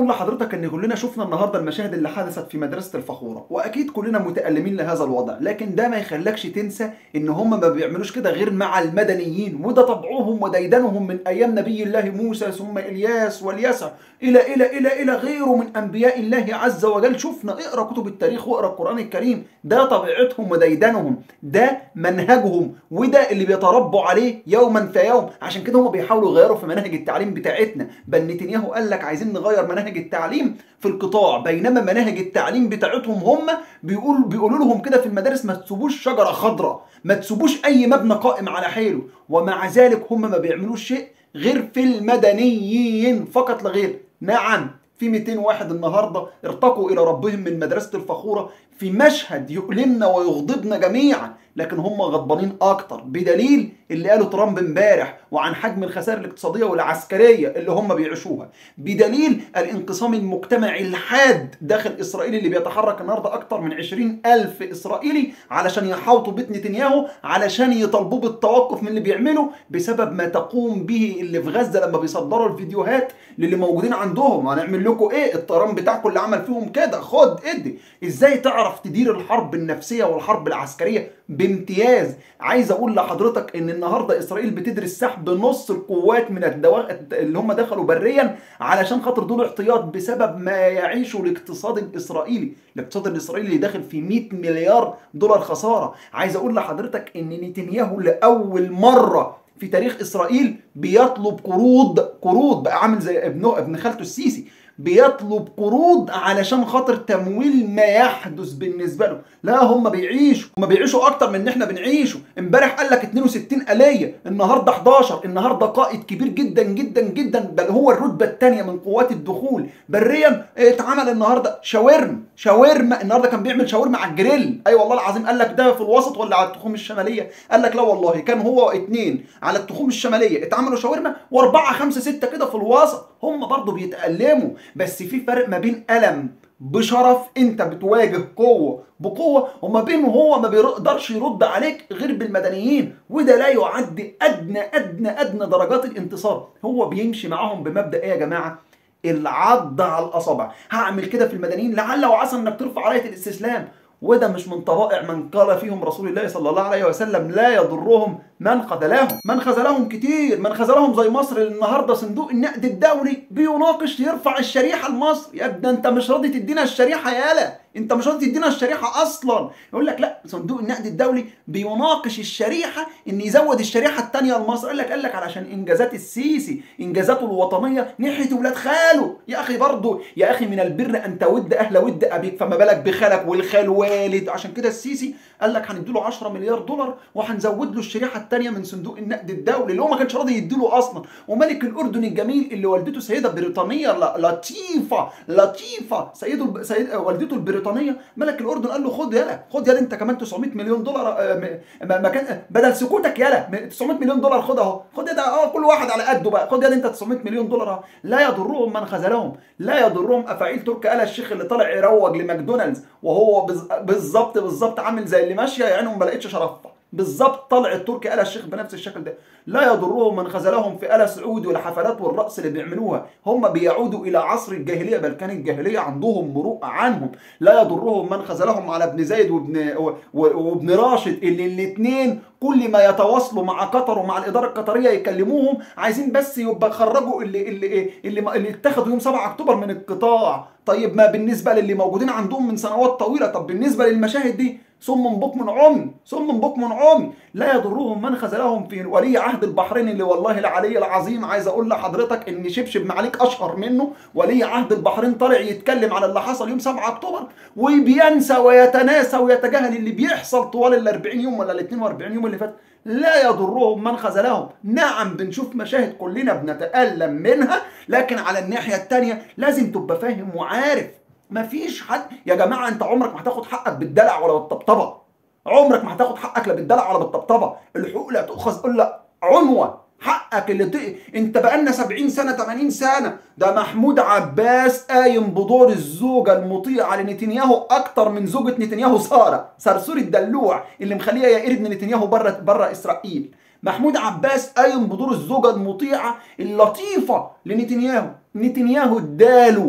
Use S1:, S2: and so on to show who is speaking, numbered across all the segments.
S1: اقول لحضرتك ان كلنا شفنا النهارده المشاهد اللي حدثت في مدرسه الفخوره واكيد كلنا متالمين لهذا الوضع لكن ده ما يخلكش تنسى ان هم ما بيعملوش كده غير مع المدنيين وده طبعهم وديدنهم من ايام نبي الله موسى ثم الياس واليسع الى الى الى الى غيره من انبياء الله عز وجل شفنا اقرا كتب التاريخ واقرا القران الكريم ده طبيعتهم وديدنهم ده منهجهم وده اللي بيتربوا عليه يوما فيوم عشان كده هم بيحاولوا يغيروا في مناهج التعليم بتاعتنا بل نتنياهو قال لك عايزين نغير مناهج التعليم في القطاع بينما مناهج التعليم بتاعتهم هم بيقول بيقولوا لهم كده في المدارس ما تسيبوش شجره خضراء ما تسيبوش اي مبنى قائم على حاله ومع ذلك هم ما بيعملوش شيء غير في المدنيين فقط لا غير نعم في 200 واحد النهارده ارتقوا الى ربهم من مدرسه الفخوره في مشهد يؤلمنا ويغضبنا جميعا لكن هم غضبانين اكتر بدليل اللي قاله ترامب امبارح وعن حجم الخسائر الاقتصاديه والعسكريه اللي هم بيعيشوها بدليل الانقسام المجتمعي الحاد داخل اسرائيل اللي بيتحرك النهارده اكتر من 20 الف اسرائيلي علشان يحاوطوا بيت نتنياهو علشان يطالبوه بالتوقف من اللي بيعمله بسبب ما تقوم به اللي في غزه لما بيصدروا الفيديوهات للي موجودين عندهم هنعمل لكم ايه الطيران بتاعكم اللي عمل فيهم كده خد ادي ازاي تعرف تدير الحرب النفسيه والحرب العسكريه بامتياز عايز اقول لحضرتك ان النهارده اسرائيل بتدرس سحب نص القوات من الدوا... اللي هم دخلوا بريا علشان خاطر دول احتياط بسبب ما يعيشه الاقتصاد الاسرائيلي الاقتصاد الاسرائيلي اللي داخل في 100 مليار دولار خساره عايز اقول لحضرتك ان نتنياهو لاول مره في تاريخ اسرائيل بيطلب قروض قروض بقى عامل زي ابنه ابن خالته السيسي بيطلب قروض علشان خاطر تمويل ما يحدث بالنسبه له لا هم بيعيشوا هم بيعيشوا اكتر من ان احنا بنعيشه امبارح قال لك 62 آلية النهارده 11 النهارده قائد كبير جدا جدا جدا بل هو الرتبه الثانيه من قوات الدخول بريا اتعمل النهارده شاورما شاورما النهارده كان بيعمل شاورما على الجريل اي أيوة والله العظيم قال لك ده في الوسط ولا على التخوم الشماليه قال لك لا والله كان هو اتنين على التخوم الشماليه اتعملوا شاورما واربعه خمسه سته كده في الوسط هم برضه بيتألموا بس في فرق ما بين ألم بشرف انت بتواجه قوه بقوه وما بين هو ما بيقدرش يرد عليك غير بالمدنيين وده لا يعد ادنى ادنى ادنى درجات الانتصار هو بيمشي معاهم بمبدا ايه يا جماعه العض على الاصابع هعمل كده في المدنيين لعل وعسى انك ترفع رايه الاستسلام وده مش من طبائع من قال فيهم رسول الله صلى الله عليه وسلم لا يضرهم من خذلهم من خذلهم كتير من خذلهم زي مصر النهارده صندوق النقد الدولي بيناقش يرفع الشريحه لمصر يا ابني انت مش راضي تدينا الشريحه يالا انت مش راضي تدينا الشريحه اصلا يقول لك لا صندوق النقد الدولي بيناقش الشريحه ان يزود الشريحه الثانيه لمصر قال لك قال لك علشان انجازات السيسي انجازاته الوطنيه ناحيه ولاد خاله يا اخي برضه يا اخي من البر ان تود اهل ود ابيك فما بالك بخالك والخال والد عشان كده السيسي قال لك هنديله 10 مليار دولار وهنزود له الشريحه الثانيه من صندوق النقد الدولي اللي هو ما كانش راضي يديله اصلا وملك الاردن الجميل اللي والدته سيده بريطانيه لطيفه لطيفه سيده سيد والدته البريطانيه ملك الاردن قال له خد يلا خد يلا انت كمان 900 مليون دولار مكان بدل سكوتك يلا 900 مليون دولار خد اهو خد ده اه كل واحد على قده بقى خد يلا انت 900 مليون دولار اهو لا يضرهم من خذلهم لا يضرهم افاعيل تركي آل الشيخ اللي طالع يروج لماكدونالدز وهو بالظبط بالظبط عامل زي اللي ماشيه يا عينهم ما لقيتش شرفها بالظبط طلع التركي آل الشيخ بنفس الشكل ده لا يضرهم من خذلهم في آل سعود والحفلات والرقص اللي بيعملوها هم بيعودوا إلى عصر الجاهلية بل كان الجاهلية عندهم مروءة عنهم لا يضرهم من خذلهم على ابن زيد وابن وابن راشد اللي الاثنين كل ما يتواصلوا مع قطر ومع الإدارة القطرية يكلموهم عايزين بس يبقى خرجوا اللي اللي اللي, اللي اتخذوا يوم 7 أكتوبر من القطاع طيب ما بالنسبة للي موجودين عندهم من سنوات طويلة طب بالنسبة للمشاهد دي صم بكم عمي صم بكم عمي لا يضرهم من خذلهم في ولي عهد البحرين اللي والله العلي العظيم عايز اقول لحضرتك ان شبشب معاليك اشهر منه ولي عهد البحرين طالع يتكلم على اللي حصل يوم 7 اكتوبر وبينسى ويتناسى ويتجاهل اللي بيحصل طوال ال 40 يوم ولا ال 42 يوم اللي فات لا يضرهم من خذلهم نعم بنشوف مشاهد كلنا بنتألم منها لكن على الناحية التانية لازم تبقى فاهم وعارف مفيش حد يا جماعه انت عمرك ما هتاخد حقك بالدلع ولا بالطبطبه عمرك ما هتاخد حقك لا بالدلع ولا بالطبطبه الحقوق لا تؤخذ الا عنوه حقك اللي ت... انت بقالنا 70 سنه 80 سنه ده محمود عباس قايم بدور الزوجه المطيعه لنتنياهو اكتر من زوجه نتنياهو ساره سرسور الدلوع اللي مخليها يا ابن نتنياهو بره بره اسرائيل محمود عباس قايم بدور الزوجه المطيعه اللطيفه لنتنياهو نتنياهو اداله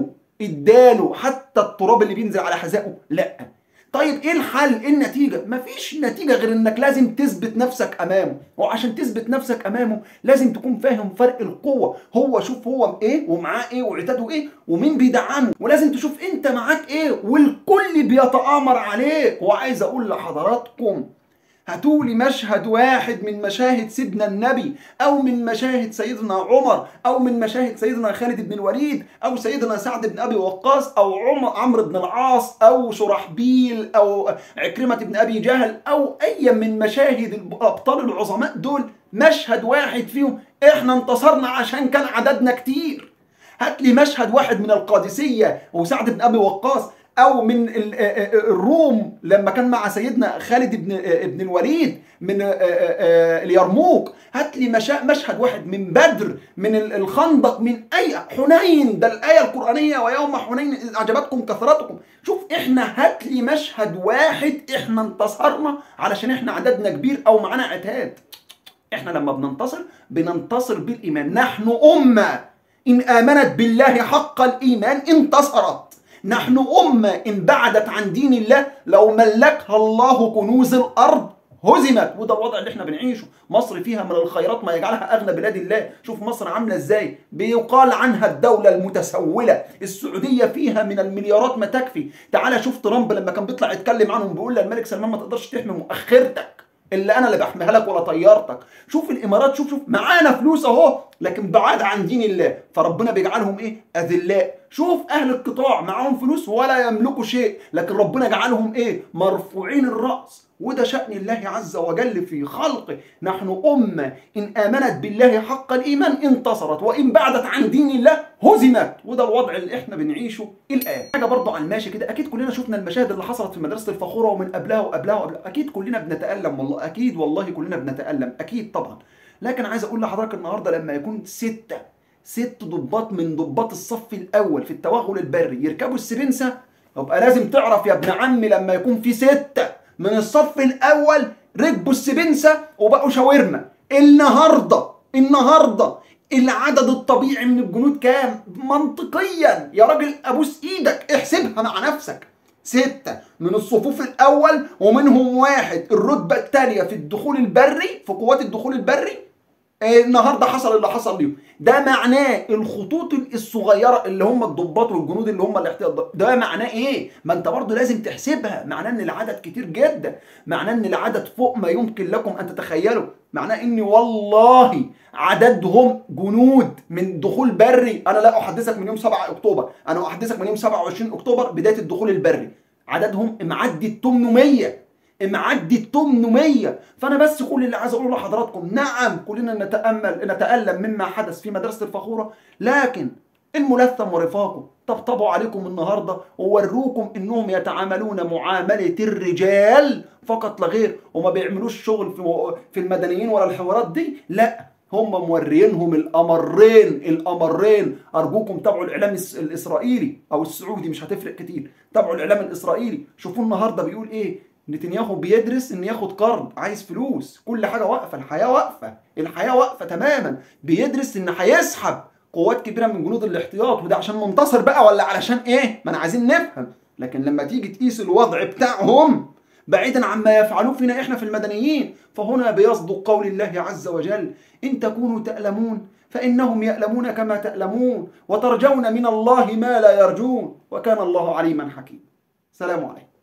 S1: اداله حتى التراب اللي بينزل على حذائه لا طيب ايه الحل ايه النتيجه مفيش نتيجه غير انك لازم تثبت نفسك امامه وعشان تثبت نفسك امامه لازم تكون فاهم فرق القوه هو شوف هو ايه ومعاه ايه وعتاده ايه ومين بيدعمه ولازم تشوف انت معاك ايه والكل بيتآمر عليك وعايز اقول لحضراتكم هاتولي مشهد واحد من مشاهد سيدنا النبي او من مشاهد سيدنا عمر او من مشاهد سيدنا خالد بن الوليد او سيدنا سعد بن ابي وقاص او عمر عمرو بن العاص او شرحبيل او عكرمه بن ابي جهل او اي من مشاهد الابطال العظماء دول مشهد واحد فيهم احنا انتصرنا عشان كان عددنا كتير هات لي مشهد واحد من القادسيه وسعد بن ابي وقاص او من ال- آه، آه، الروم لما كان مع سيدنا خالد بن آه، بن الوليد من آه، آه، آه، اليرموك هات لي مشا- مشهد واحد من بدر من ال- الخندق من اي حنين ده الايه القرانيه ويوم حنين اذ اعجبتكم كثرتكم شوف احنا هات لي مشهد واحد احنا انتصرنا علشان احنا عددنا كبير او معانا عتاد احنا لما بننتصر بننتصر بالايمان نحن امه ان امنت بالله حق الايمان انتصرت نحن امه ان بعدت عن دين الله لو ملكها الله كنوز الارض هزمت وده الوضع اللي احنا بنعيشه مصر فيها من الخيرات ما يجعلها اغنى بلاد الله شوف مصر عامله ازاي بيقال عنها الدوله المتسوله السعوديه فيها من المليارات ما تكفي تعال شوف ترامب لما كان بيطلع يتكلم عنهم بيقول للملك سلمان ما تقدرش تحمي مؤخرتك اللي انا اللي بحميها لك ولا طيارتك شوف الامارات شوف شوف معانا فلوس اهو لكن بعاد عن دين الله فربنا بيجعلهم ايه اذلاء شوف اهل القطاع معاهم فلوس ولا يملكوا شيء لكن ربنا جعلهم ايه مرفوعين الراس وده شأن الله عز وجل في خلقه نحن أمة إن آمنت بالله حق الإيمان انتصرت وإن بعدت عن دين الله هزمت وده الوضع اللي احنا بنعيشه الآن حاجة برضه على الماشي كده أكيد كلنا شفنا المشاهد اللي حصلت في مدرسة الفخورة ومن قبلها وقبلها وقبلها أكيد كلنا بنتألم والله أكيد والله كلنا بنتألم أكيد طبعا لكن عايز أقول لحضرتك النهاردة لما يكون ستة ست ضباط من ضباط الصف الأول في التوغل البري يركبوا السبنسة يبقى لازم تعرف يا ابن عمي لما يكون في ستة من الصف الاول ركبوا السبنسه وبقوا شاورما النهارده النهارده العدد الطبيعي من الجنود كام منطقيا يا راجل ابوس ايدك احسبها مع نفسك ستة من الصفوف الأول ومنهم واحد الرتبة الثانية في الدخول البري في قوات الدخول البري النهارده حصل اللي حصل ليهم ده معناه الخطوط الصغيره اللي هم الضباط والجنود اللي هم الاحتياط ده معناه ايه ما انت برضه لازم تحسبها معناه ان العدد كتير جدا معناه ان العدد فوق ما يمكن لكم ان تتخيلوا معناه ان والله عددهم جنود من دخول بري انا لا احدثك من يوم 7 اكتوبر انا احدثك من يوم 27 اكتوبر بدايه الدخول البري عددهم معدي ال 800 معدي ال 800 فانا بس كل اللي عايز اقوله لحضراتكم نعم كلنا نتامل نتالم مما حدث في مدرسه الفخوره لكن الملثم ورفاقه طبطبوا عليكم النهارده ووروكم انهم يتعاملون معامله الرجال فقط لا غير وما بيعملوش شغل في في المدنيين ولا الحوارات دي لا هم مورينهم الامرين الامرين ارجوكم تابعوا الاعلام الاسرائيلي او السعودي مش هتفرق كتير تابعوا الاعلام الاسرائيلي شوفوا النهارده بيقول ايه نتنياهو بيدرس ان ياخد قرض عايز فلوس كل حاجه واقفه الحياه واقفه الحياه واقفه تماما بيدرس ان هيسحب قوات كبيره من جنود الاحتياط وده عشان منتصر بقى ولا علشان ايه ما انا عايزين نفهم لكن لما تيجي تقيس الوضع بتاعهم بعيدا عما يفعلوه فينا احنا في المدنيين فهنا بيصدق قول الله عز وجل ان تكونوا تألمون فإنهم يألمون كما تألمون وترجون من الله ما لا يرجون وكان الله عليما حكيما سلام عليكم